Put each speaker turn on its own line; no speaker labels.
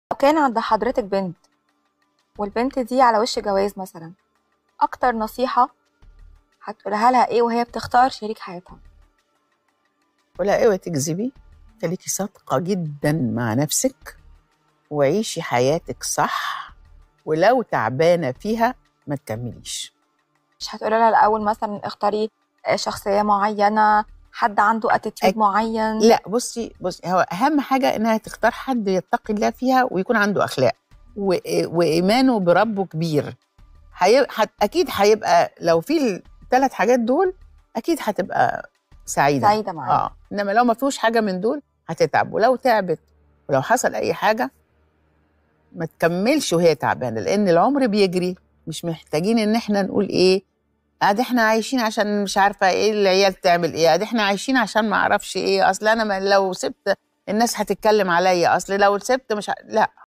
لو كان عند حضرتك بنت والبنت دي على وش جواز مثلا اكتر نصيحة هتقولها لها ايه وهي بتختار شريك حياتها
ولا اوعي تكذبي خليكي صادقه جدا مع نفسك وعيشي حياتك صح ولو تعبانه فيها ما تكمليش
مش هتقولي لها الاول مثلا اختاري شخصية معينة حد عنده اتيتيود
أك-
معين
لا بصي بصي هو اهم حاجه انها تختار حد يتقي الله فيها ويكون عنده اخلاق و... وايمانه بربه كبير حي... حت... اكيد هيبقى لو في الثلاث حاجات دول اكيد هتبقى سعيده
سعيدة معاها
اه انما لو ما فيهوش حاجه من دول هتتعب ولو تعبت ولو حصل اي حاجه ما تكملش وهي تعبانه لان العمر بيجري مش محتاجين ان احنا نقول ايه قاعد احنا عايشين عشان مش عارفه ايه العيال تعمل ايه قاعد احنا عايشين عشان ما اعرفش ايه اصل انا ما لو سبت الناس هتتكلم عليا اصل لو سبت مش ع... لا